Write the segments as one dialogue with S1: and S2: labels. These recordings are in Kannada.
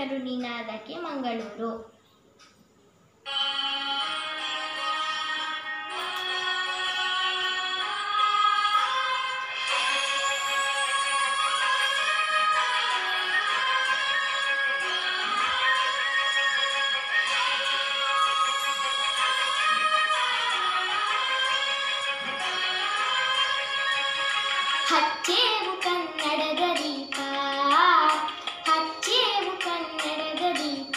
S1: ಹೆಸರು ನಿನಾದಕ್ಕೆ ಮಂಗಳೂರು ಹಚ್ಚೇವು ಕನ್ನಡದ ದೀಪ ಹಚ್ಚೇವು ಕನ್ನಡದ ದೀಪ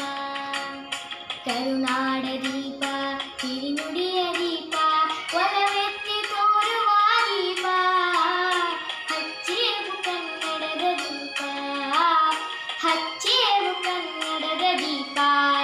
S1: ಕರುನಾಡ ದೀಪ ಹಿರಿನುಡಿಯ ದೀಪ ಒಲವೆತ್ತಿ ತೋರುವ ದೀಪ ಹಚ್ಚೇವು ಕನ್ನಡದ ದೀಪ ಹಚ್ಚೇವು ಕನ್ನಡದ ದೀಪ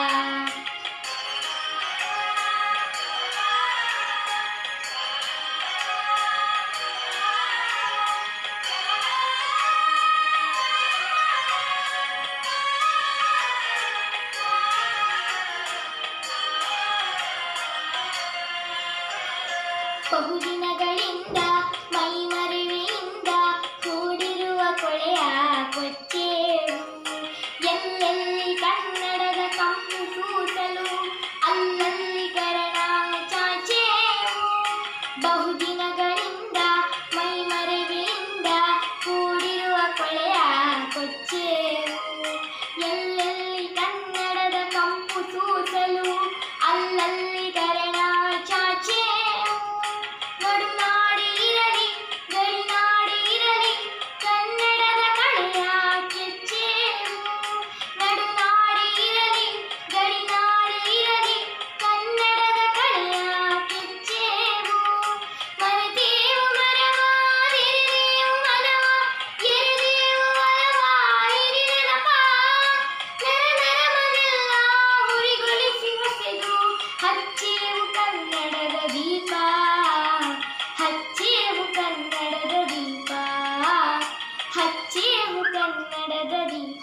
S1: ಬಹುದಿನಗಳಿಂದ ಮೈಮರೆವೆಯಿಂದ ಕೂಡಿರುವ ಕೊಳೆಯ ಕೊಚ್ಚೇವು ಎಲ್ಲೆಲ್ಲಿ ಕನ್ನಡದ ಕಂಪು ಸೂಸಲು ಅಲ್ಲಲ್ಲಿ ಕರಣ ಚಾಚೇವು ಬಹುದಿನಗಳಿಂದ ಮೈಮರೆವೆಯಿಂದ ಕೂಡಿರುವ ಕೊಳೆಯ ಕೊಚ್ಚೇವು ಎಲ್ಲೆಲ್ಲಿ ಕನ್ನಡದ ಕಂಪು ಸೂಸಲು ಅಲ್ಲಲ್ಲಿ ಕರಣ ಚಾಚೇವು ನಡುನಾಡಿ ಇರಲಿ ಗಡಿನಾಡಿ ಇರಲಿ ಕನ್ನಡದ ಕಡೆಯ ಕೆಚ್ಚೇವು ನಡುನಾಡಿ ಇರಲಿ ಗಡಿನಾಡಿ ಇರಲಿ ಕನ್ನಡದ ಕಡೆಯ ಕೆಚ್ಚೇವು ಮರೆತೇವು ಮರವ ಎರೆದೇವು ಮನವ ಎರೆದೇವು ಒಲವ ಹಿರಿನೆನಪ ನರ ನರಮನೆಲ್ಲ ಹುರಿಗೊಳಿಸಿ ಹೊಸೆದು ಹಚ್ಚೇವು ಕನ್ನಡದ ದೀಪ ಹಚ್ಚೇವು ಕನ್ನಡದ ದೀಪ ಹಚ್ಚೇವು ಕನ್ನಡದ ದೀಪ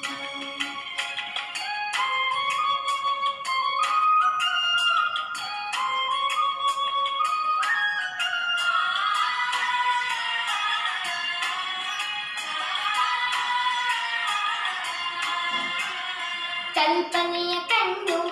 S1: ಕಲ್ಪನೆಯ ಕಣ್ಣು